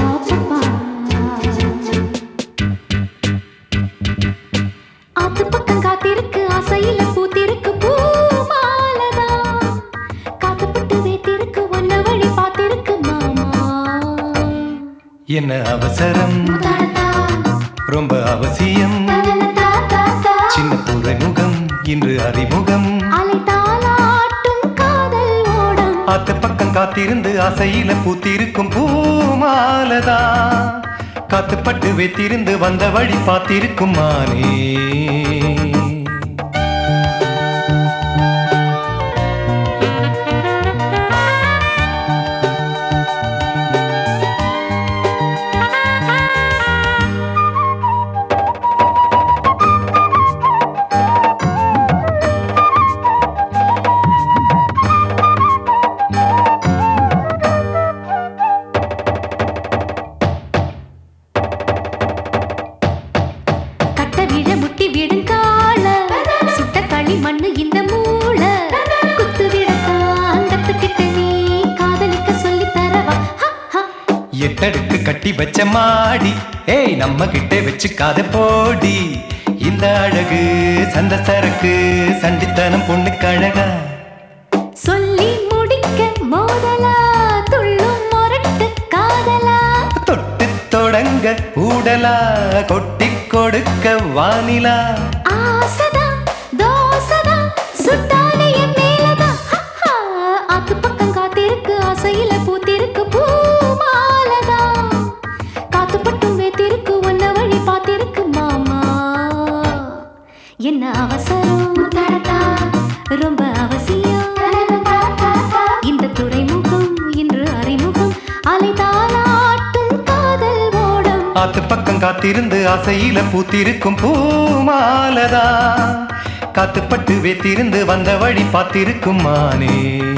ஆத்து பக்கம் காத்திருக்கு ஆசையில பூத்திருக்கு பூமாலதா காத்துப்பட்டு வேத்திருக்கு ஒன்ன வழி பார்த்திருக்கு மாமா என்ன அவசரம் முத்தாடத்தா, ரொம்ப அவசியம் தலலத்தா, தாத்தா. சின்ன துறைமுகம் இன்று அறிமுகம் அலை தாலாட்டும் காதல் ஓடம் ஆத்து பக்கம் காத்திருந்து ஆசையில பூத்திருக்கும் பூமாலதா காத்துப்பட்டு வைத்திருந்து வந்த வழி பார்த்திருக்கும் மானே கட்ட விழ முட்டி விடுங்கால சுட்ட களி மண்ணு இந்த மூள குத்து விடத்தான் கத்துக்கிட்ட நீ காதலிக்க சொல்லி தரவா ஹ, ஹ. எட்டடுக்கு கட்டி வச்ச மாடி ஏய் நம்ம கிட்ட வச்சுக்காத போடி இந்த அழகு சந்த சரக்கு சண்டித்தனம் பொண்ணுக்கு அழகா சொல்லி முடிக்க மோதலா துள்ளும் முரட்டு காதலா தொட்டு தொடங்க ஊடலா கொட்டி கொடுக்க வானிலா ஆசதா தோசதா சுட்டாலே என் மேலதா ஹ, ஹ. ஆத்து பக்கம் காத்திருக்கு ஆசையில பூத்திருக்கு பூமாலதா காத்துப்பட்டும் வேத்திருக்கு ஒன்ன வழி பார்த்திருக்கு மாமா என்ன அவசரம் ரொம்ப அவசியம் இந்த துறைமுகம் இன்று அறிமுகம் அலை தாளாட்டும் காதல் ஓடம் ஆத்து பக்கம் காத்திருந்து ஆசையில பூத்திருக்கும் பூமாலதா காத்துப்பட்டு வேத்திருந்து வந்த வழி பார்த்திருக்கும் மானே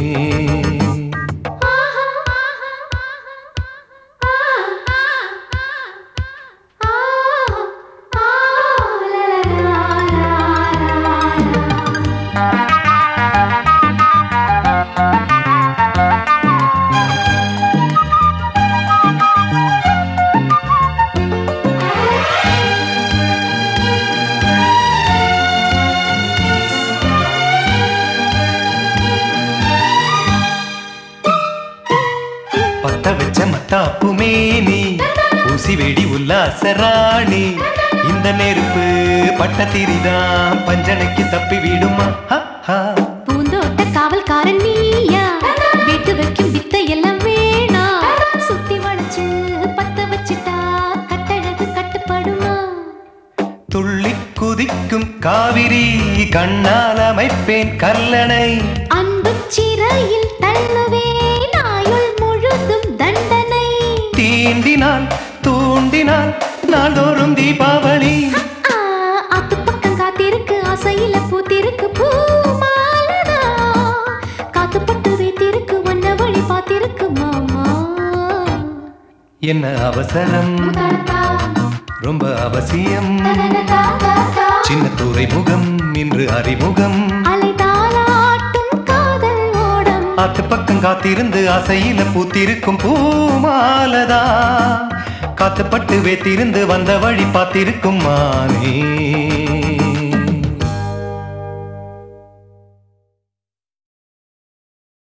பத்த வச்ச மத்தாப்பு மேனி ஊசி வெடி உல்லாச ராணி இந்த நெருப்பு பட்ட திரிதான் பஞ்சனைக்கு தப்பி விடுமா ஹ, ஹ. பூந்தோட்ட காவல்காரன் நீயா வீட்டு வைக்கும் வித்தை எல்லாம் வேணா சுத்தி வளைச்சு பத்த வச்சுட்டா கட்டழகு கட்டுப்படுமா துள்ளி குதிக்கும் காவிரி கண்ணால் அமைப்பேன் கல்லணை அன்பு சிறையில் தள்ளுவேன் ஆயுள் முழுதும் தண்டனை தீண்டினால் தூண்டினால் நாள்தோறும் தீபாவளி ஆ, ஆத்து பக்கம் காத்திருக்கு ஆசையில பூத்திருக்கு பூமாலதா காத்துப்பட்டு வைத்திருக்கு ஒன்ன வழி பார்த்திருக்கு மாமா என்ன அவசரம் ரொம்ப அவசியம் சின்ன துறைமுகம் இன்று அறிமுகம் அலை தாளாட்டும் காதல் ஓடம் ஆத்து பக்கம் காத்திருந்து ஆசையில பூத்திருக்கும் பூமாலதா காத்துப்பட்டு வேத்திருந்து வந்த வழி பார்த்திருக்கும் மானே